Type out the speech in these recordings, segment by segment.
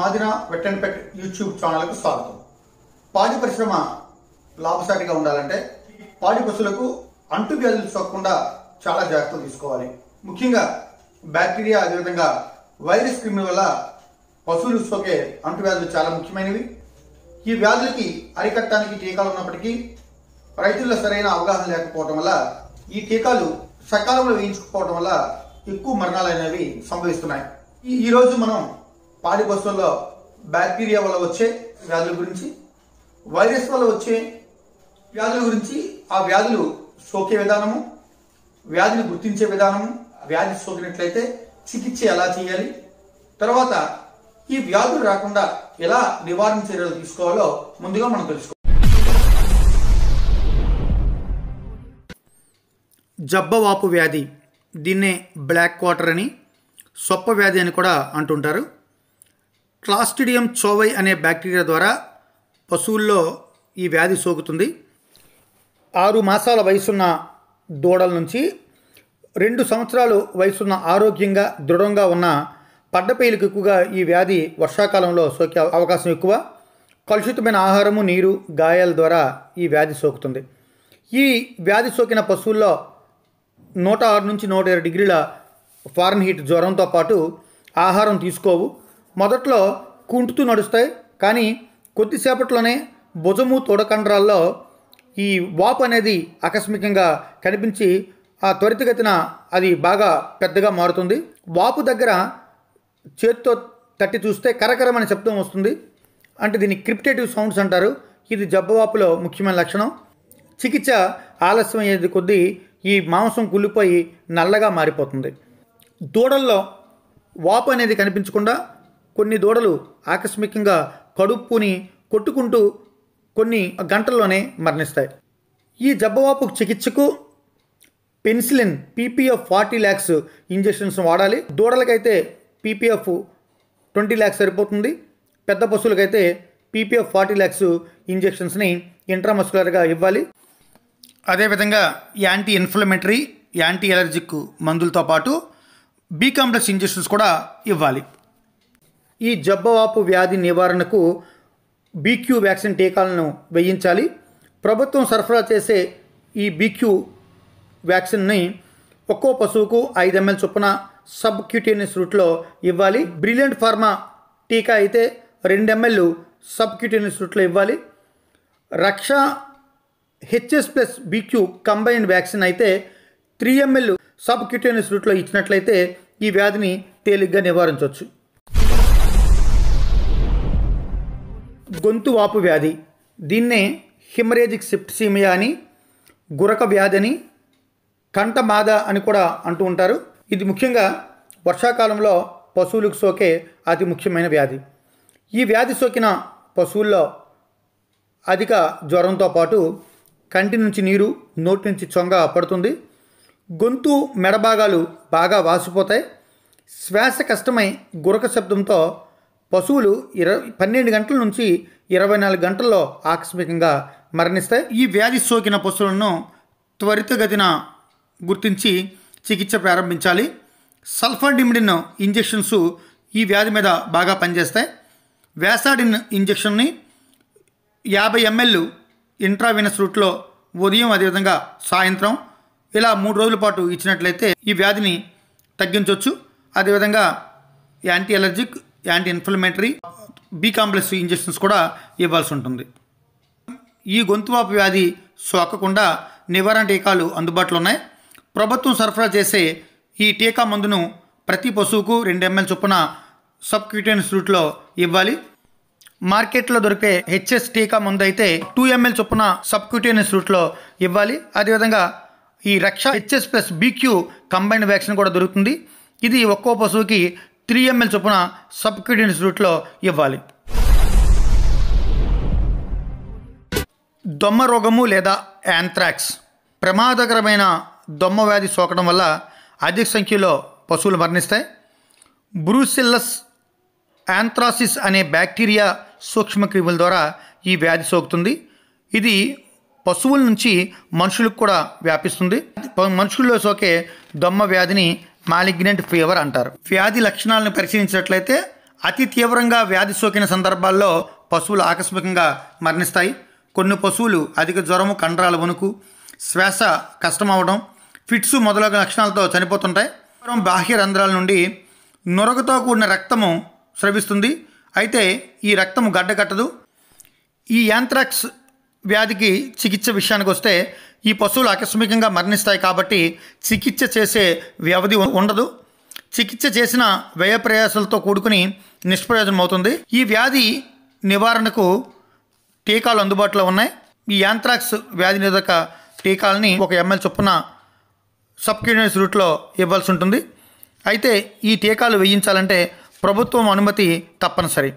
ఆదిన vet and pet YouTube ఛానల్కు స్వాగతం పాడి పరిశ్రమ లాభసాటిగా ఉండాలంటే పాడి పశువులకు అంటువ్యాధులు సోకకుండా చాలా జాగ్రత్తలు తీసుకోవాలి ముఖ్యంగా బ్యాక్టీరియా అదేవిధంగా వైరస్ క్రిమి వల్ల పశువులు సోకే అంటువ్యాధులు చాలా ముఖ్యమైనవి ఈ వ్యాధులకి అరికట్టడానికి టీకాలు ఉన్నప్పటికీ రైతుల్లో సరైన అవగాహన లేకపోవడం వల్ల ఈ టీకాలు సకాలంలో వేయించకపోవడం వల్ల ఎక్కువ మరణాలు అనేవి సంభవిస్తున్నాయి ఈ- ఈ రోజు మనం పాడి పశువుల్లో బ్యాక్టీరియా వల్ల వచ్చే వ్యాధుల గురించి వైరస్ వల్ల వచ్చే వ్యాధుల గురించి ఆ వ్యాధులు సోకే విధానము వ్యాధిని గుర్తించే విధానము వ్యాధి సోకినట్లయితే చికిత్స ఎలా చేయాలి తర్వాత ఈ వ్యాధులు రాకుండా ఎలా నివారణ చర్యలు తీసుకోవాలో ముందుగా మనం తెలుసుకోవాలి జబ్బవాపు వ్యాధి దీన్నే బ్లాక్ క్వార్టర్ అని సొప్ప వ్యాధి అని కూడా అంటుంటారు క్లాస్టిడియం చోవై అనే బ్యాక్టీరియా ద్వారా పశువుల్లో ఈ వ్యాధి సోకుతుంది ఆరు మాసాల వయసున్న దూడల నుంచి రెండు సంవత్సరాలు వయసున్న ఆరోగ్యంగా దృఢంగా ఉన్న పడ్డపేలకు ఎక్కువగా ఈ వ్యాధి వర్షాకాలంలో సోకే అవకాశం ఎక్కువ కలుషితమైన ఆహారము నీరు గాయాల ద్వారా ఈ వ్యాధి సోకుతుంది ఈ వ్యాధి సోకిన పశువుల్లో నూట ఆరు నుంచి నూట ఇరవై డిగ్రీల ఫారెన్ హీట్ జ్వరంతో పాటు ఆహారం తీసుకోవు మొదట్లో కుంటుతూ నడుస్తాయి కానీ కొద్దిసేపట్లోనే భుజము తొడకండరాల్లో ఈ వాపు అనేది ఆకస్మికంగా కనిపించి ఆ త్వరితగతిన అది బాగా పెద్దగా మారుతుంది వాపు దగ్గర చేత్తో తట్టి చూస్తే కరకరమని శబ్దం వస్తుంది అంటే దీన్ని క్రిప్టేటివ్ సౌండ్స్ అంటారు ఇది జబ్బవాపులో ముఖ్యమైన లక్షణం చికిత్స ఆలస్యం అయ్యేది కొద్దీ ఈ మాంసం కుళ్ళిపోయి నల్లగా మారిపోతుంది దూడల్లో వాపు అనేది కనిపించకుండా కొన్ని దూడలు ఆకస్మికంగా కడుపుని కొట్టుకుంటూ కొన్ని గంటల్లోనే మరణిస్తాయి ఈ జబ్బవాపు చికిత్సకు penicillin PPF forty lakhs injections వాడాలి దూడలకైతే పీపీఎఫ్ ట్వంటీ ల్యాక్స్ సరిపోతుంది పెద్ద పశువులకైతే పీపీఎఫ్ ఫార్టీ ల్యాక్స్ ఇంజెక్షన్స్ని ఇంట్రామస్కులర్గా ఇవ్వాలి అదేవిధంగా యాంటీ ఇన్ఫ్లమేటరీ యాంటీ ఎలర్జిక్ మందులతో పాటు బీ కాంప్లెక్స్ ఇంజెక్షన్స్ కూడా ఇవ్వాలి ఈ జబ్బవాపు వ్యాధి నివారణకు బీక్యూ వ్యాక్సిన్ టీకాలను వేయించాలి ప్రభుత్వం సరఫరా చేసే ఈ బీక్యూ వ్యాక్సిన్ని ఒక్కో పశువుకు ఐదు ఎంఎల్ చొప్పున సబ్ క్యూటేనియస్ రూట్లో ఇవ్వాలి బ్రిలియంట్ ఫార్మా టీకా అయితే రెండు ఎంఎల్ సబ్ క్యూటేనియస్ రూట్లో ఇవ్వాలి Raksha HS plus BQ combined vaccine అయితే త్రీ ఎంఎల్ సబ్ క్యూటేనియస్ రూట్లో ఇచ్చినట్లయితే ఈ వ్యాధిని తేలిగ్గా నివారించవచ్చు గొంతు వాపు వ్యాధి దీన్నే హిమరేజిక్ సిప్టిసీమియా అని గురక వ్యాధి అని కంఠమాద అని కూడా అంటూ ఉంటారు ఇది ముఖ్యంగా వర్షాకాలంలో పశువులకు సోకే అతి ముఖ్యమైన వ్యాధి ఈ వ్యాధి సోకిన పశువుల్లో అధిక జ్వరంతో పాటు కంటి నుంచి నీరు నోటి నుంచి చొంగ పడుతుంది గొంతు మెడభాగాలు బాగా వాసిపోతాయి శ్వాస కష్టమై గురక శబ్దంతో పశువులు ఇరవై పన్నెండు గంటల నుంచి ఇరవై నాలుగు గంటల్లో ఆకస్మికంగా మరణిస్తాయి ఈ వ్యాధి సోకిన పశువులను త్వరితగతిన గుర్తించి చికిత్స ప్రారంభించాలి సల్ఫర్ డిమిడిన్ ఇంజెక్షన్స్ ఈ వ్యాధి మీద బాగా పనిచేస్తాయి వ్యాసాడిన్ ఇంజెక్షన్ని యాభై ఎంఎల్ ఇంట్రావినస్ రూట్లో ఉదయం అదేవిధంగా సాయంత్రం ఇలా మూడు రోజుల పాటు ఇచ్చినట్లయితే ఈ వ్యాధిని తగ్గించవచ్చు అదేవిధంగా anti allergic anti inflammatory B complex injections కూడా ఇవ్వాల్సి ఉంటుంది ఈ గొంతువాపు వ్యాధి సోకకుండా నివారణ టీకాలు అందుబాటులో ఉన్నాయి ప్రభుత్వం సరఫరా చేసే ఈ టీకా మందును ప్రతి పశువుకు రెండు ఎంఎల్ చొప్పున సబ్ క్యూటేనియస్ రూట్లో ఇవ్వాలి మార్కెట్లో దొరికే హెచ్ఎస్ టీకా మందు అయితే టూ ఎంఎల్ చొప్పున సబ్ క్యూటేనియస్ రూట్లో ఇవ్వాలి అదేవిధంగా ఈ Raksha HS plus BQ combined vaccine కూడా దొరుకుతుంది ఇది ఒక్కో పశువుకి త్రీ ఎంఎల్ చొప్పున సబ్ క్యూటేనియస్ రూట్లో ఇవ్వాలి దొమ్మ రోగము లేదా యాంథ్రాక్స్ ప్రమాదకరమైన దొమ్మ వ్యాధి సోకడం వల్ల అధిక సంఖ్యలో పశువులు మరణిస్తాయి బ్రూసిల్లస్ యాంథ్రాసిస్ అనే బ్యాక్టీరియా సూక్ష్మక్రిముల ద్వారా ఈ వ్యాధి సోకుతుంది ఇది పశువుల నుంచి మనుషులకు కూడా వ్యాపిస్తుంది ప- మనుషుల్లో సోకే దొమ్మ వ్యాధిని మాలిగ్నెంట్ ఫీవర్ అంటారు వ్యాధి లక్షణాలను పరిశీలించినట్లయితే అతి తీవ్రంగా వ్యాధి సోకిన సందర్భాల్లో పశువులు ఆకస్మికంగా మరణిస్తాయి కొన్ని పశువులు అధిక జ్వరము కండరాల వణుకు శ్వాస కష్టమవడం ఫిట్స్ మొదలగు లక్షణాలతో చనిపోతుంటాయి జ్వరం బాహ్య రంధ్రాల నుండి నొరగతో కూడిన రక్తము స్రవిస్తుంది అయితే ఈ రక్తము గడ్డకట్టదు ఈ యాంథ్రాక్స్ వ్యాధికి చికిత్స విషయానికి వస్తే ఈ పశువులు ఆకస్మికంగా మరణిస్తాయి కాబట్టి చికిత్స చేసే వ్యవధి ఉ- ఉండదు చికిత్స చేసిన వ్యయ ప్రయాసాలతో కూడుకుని నిష్ప్రయోజనం అవుతుంది ఈ వ్యాధి నివారణకు టీకాలు అందుబాటులో ఉన్నాయి ఈ యాంథ్రాక్స్ వ్యాధి నిరోధక టీకాలని ఒక ఎంఎల్ చొప్పున సబ్క్యూనియస్ రూట్లో ఇవ్వాల్సి ఉంటుంది అయితే ఈ టీకాలు వేయించాలంటే ప్రభుత్వం అనుమతి తప్పనిసరి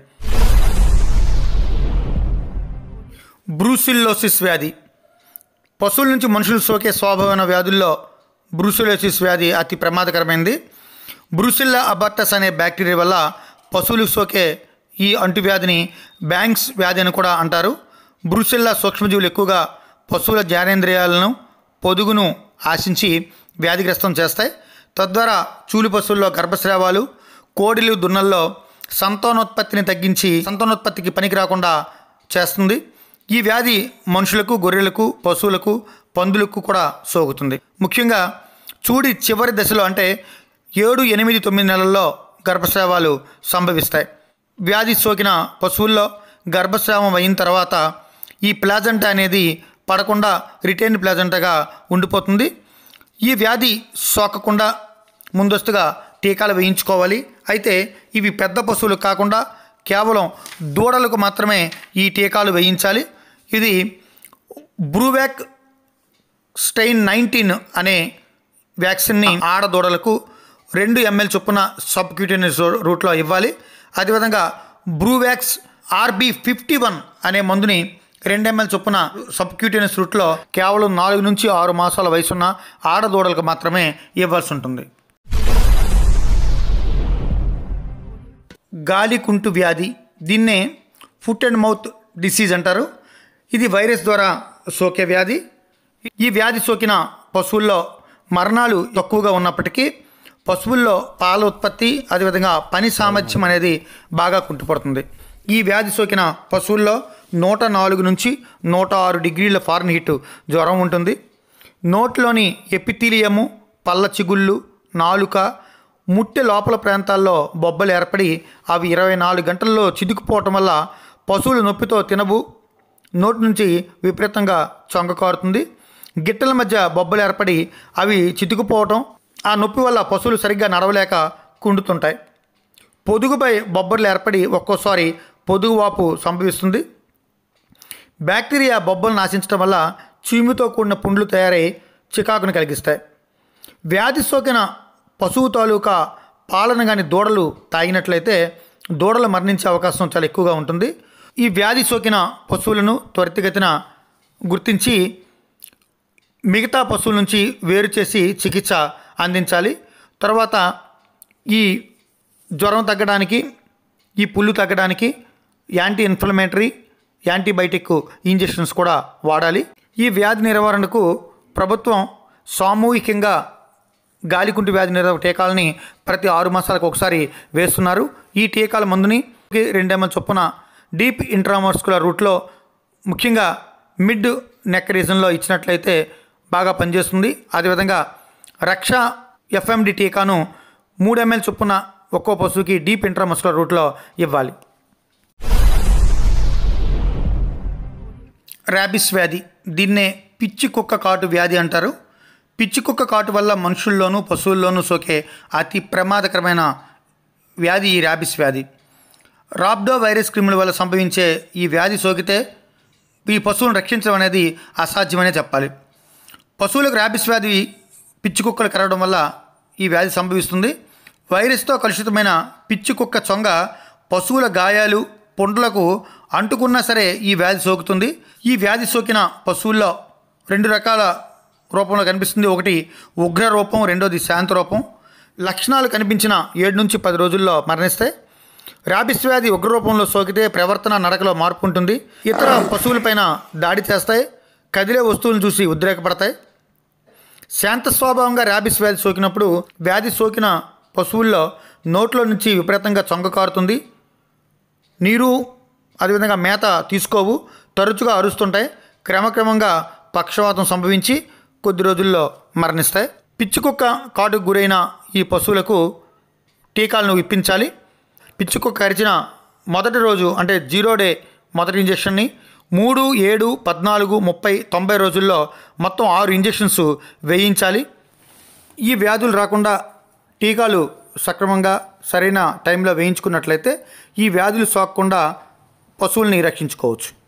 బ్రూసిల్లోసిస్ వ్యాధి పశువుల నుంచి మనుషులు సోకే స్వభావమైన వ్యాధుల్లో బ్రూసిలోసిస్ వ్యాధి అతి ప్రమాదకరమైనది బ్రూసిల్లా అబార్టస్ అనే బ్యాక్టీరియా వల్ల పశువులకు సోకే ఈ అంటువ్యాధిని బ్యాంక్స్ వ్యాధి అని కూడా అంటారు బ్రూసిల్లా సూక్ష్మజీవులు ఎక్కువగా పశువుల జ్ఞానేంద్రియాలను పొదుగును ఆశించి వ్యాధిగ్రస్తం చేస్తాయి తద్వారా చూలి పశువుల్లో గర్భస్రావాలు కోడిలు దున్నల్లో సంతానోత్పత్తిని తగ్గించి సంతానోత్పత్తికి పనికి రాకుండా చేస్తుంది ఈ వ్యాధి మనుషులకు గొర్రెలకు పశువులకు పందులకు కూడా సోకుతుంది ముఖ్యంగా చూడి చివరి దశలో అంటే ఏడు ఎనిమిది తొమ్మిది నెలల్లో గర్భస్రావాలు సంభవిస్తాయి వ్యాధి సోకిన పశువుల్లో గర్భస్రావం అయిన తర్వాత ఈ ప్లాజంటా అనేది పడకుండా రిటైన్ ప్లాజంటాగా ఉండిపోతుంది ఈ వ్యాధి సోకకుండా ముందస్తుగా టీకాలు వేయించుకోవాలి అయితే ఇవి పెద్ద పశువులు కాకుండా కేవలం దూడలకు మాత్రమే ఈ టీకాలు వేయించాలి ఇది బ్రూవ్యాక్ స్టెయిన్ నైన్టీన్ అనే వ్యాక్సిన్ని ఆడదూడలకు రెండు ఎంఎల్ చొప్పున సబ్క్యూటేనియస్ రూట్లో ఇవ్వాలి అదేవిధంగా బ్రూవ్యాక్స్ ఆర్బి ఫిఫ్టీ వన్ అనే మందుని రెండు ఎంఎల్ చొప్పున సబ్క్యూటేనియస్ రూట్లో కేవలం నాలుగు నుంచి ఆరు మాసాల వయసున్న ఆడదూడలకు మాత్రమే ఇవ్వాల్సి ఉంటుంది గాలికుంటు వ్యాధి దీన్నే ఫుట్ అండ్ మౌత్ డిసీజ్ అంటారు ఇది వైరస్ ద్వారా సోకే వ్యాధి ఈ వ్యాధి సోకిన పశువుల్లో మరణాలు తక్కువగా ఉన్నప్పటికీ పశువుల్లో పాల ఉత్పత్తి అదేవిధంగా పని సామర్థ్యం అనేది బాగా కుంటుపడుతుంది ఈ వ్యాధి సోకిన పశువుల్లో నూట నాలుగు నుంచి నూట ఆరు డిగ్రీల ఫారెన్ హీట్ జ్వరం ఉంటుంది నోట్లోని ఎపిథీలియము పళ్ళ చిగుళ్ళు నాలుక ముట్టె లోపల ప్రాంతాల్లో బొబ్బలు ఏర్పడి అవి ఇరవై నాలుగు గంటల్లో చితుకుపోవటం వల్ల పశువులు నొప్పితో తినవు నోటి నుంచి విపరీతంగా చొంగ కారుతుంది గిట్టల మధ్య బొబ్బలు ఏర్పడి అవి చితుకుపోవటం ఆ నొప్పి వల్ల పశువులు సరిగ్గా నడవలేక కుండుతుంటాయి పొదుగుపై బొబ్బర్లు ఏర్పడి ఒక్కోసారి పొదుగు వాపు సంభవిస్తుంది బ్యాక్టీరియా బొబ్బలు నాశించడం వల్ల చీముతో కూడిన పుండ్లు తయారై చికాకును కలిగిస్తాయి వ్యాధి సోకిన పశువు తాలూకా పాలన కానీ దూడలు తాగినట్లయితే దూడలు మరణించే అవకాశం చాలా ఎక్కువగా ఉంటుంది ఈ వ్యాధి సోకిన పశువులను త్వరితగతిన గుర్తించి మిగతా పశువుల నుంచి వేరు చేసి చికిత్స అందించాలి తర్వాత ఈ జ్వరం తగ్గడానికి ఈ పుళ్ళు తగ్గడానికి యాంటీ ఇన్ఫ్లమేటరీ యాంటీబయాటిక్ ఇంజెక్షన్స్ కూడా వాడాలి ఈ వ్యాధి నివారణకు ప్రభుత్వం సామూహికంగా గాలికుంటు వ్యాధి నిరోధక టీకాలని ప్రతి ఆరు మాసాలకు ఒకసారి వేస్తున్నారు ఈ టీకాల మందుని రెండు ఎంఎల్ చొప్పున డీప్ ఇంట్రామస్కులర్ రూట్లో ముఖ్యంగా మిడ్ నెక్ రీజన్లో ఇచ్చినట్లయితే బాగా పనిచేస్తుంది అదేవిధంగా రక్ష ఎఫ్ఎండి టీకాను మూడు ఎంఎల్ చొప్పున ఒక్కో పశువుకి డీప్ ఇంట్రామస్కులర్ రూట్లో ఇవ్వాలి ర్యాబిస్ వ్యాధి దీన్నే పిచ్చి కుక్క కాటు వ్యాధి అంటారు పిచ్చి కుక్క కాటు వల్ల మనుషుల్లోనూ పశువుల్లోనూ సోకే అతి ప్రమాదకరమైన వ్యాధి ఈ ర్యాబిస్ వ్యాధి రాబ్డో వైరస్ క్రిముల వల్ల సంభవించే ఈ వ్యాధి సోకితే ఈ పశువులను రక్షించడం అనేది అసాధ్యమనే చెప్పాలి పశువులకు ర్యాబిస్ వ్యాధి పిచ్చి కుక్కలు కరవడం వల్ల ఈ వ్యాధి సంభవిస్తుంది వైరస్తో కలుషితమైన పిచ్చి కుక్క చొంగ పశువుల గాయాలు పుండ్లకు అంటుకున్నా సరే ఈ వ్యాధి సోకుతుంది ఈ వ్యాధి సోకిన పశువుల్లో రెండు రకాల రూపంలో కనిపిస్తుంది ఒకటి ఉగ్ర రూపం రెండోది శాంత రూపం లక్షణాలు కనిపించిన ఏడు నుంచి పది రోజుల్లో మరణిస్తాయి ర్యాబిస్ వ్యాధి ఉగ్ర రూపంలో సోకితే ప్రవర్తన నడకలో మార్పు ఉంటుంది ఇతర పశువులపైన దాడి చేస్తాయి కదిలే వస్తువులను చూసి ఉద్రేకపడతాయి శాంత స్వభావంగా ర్యాబిస్ వ్యాధి సోకినప్పుడు వ్యాధి సోకిన పశువుల్లో నోట్లో నుంచి విపరీతంగా చొంగ కారుతుంది నీరు అదేవిధంగా మేత తీసుకోవు తరచుగా అరుస్తుంటాయి క్రమక్రమంగా పక్షవాతం సంభవించి కొద్ది రోజుల్లో మరణిస్తాయి పిచ్చి కుక్క కాటుకు గురైన ఈ పశువులకు టీకాలను ఇప్పించాలి పిచ్చి కుక్క కరిచిన మొదటి రోజు అంటే జీరో డే మొదటి ఇంజెక్షన్ని మూడు ఏడు పద్నాలుగు ముప్పై తొంభై రోజుల్లో మొత్తం ఆరు ఇంజెక్షన్స్ వేయించాలి ఈ వ్యాధులు రాకుండా టీకాలు సక్రమంగా సరైన టైంలో వేయించుకున్నట్లయితే ఈ వ్యాధులు సోకకుండా పశువుల్ని రక్షించుకోవచ్చు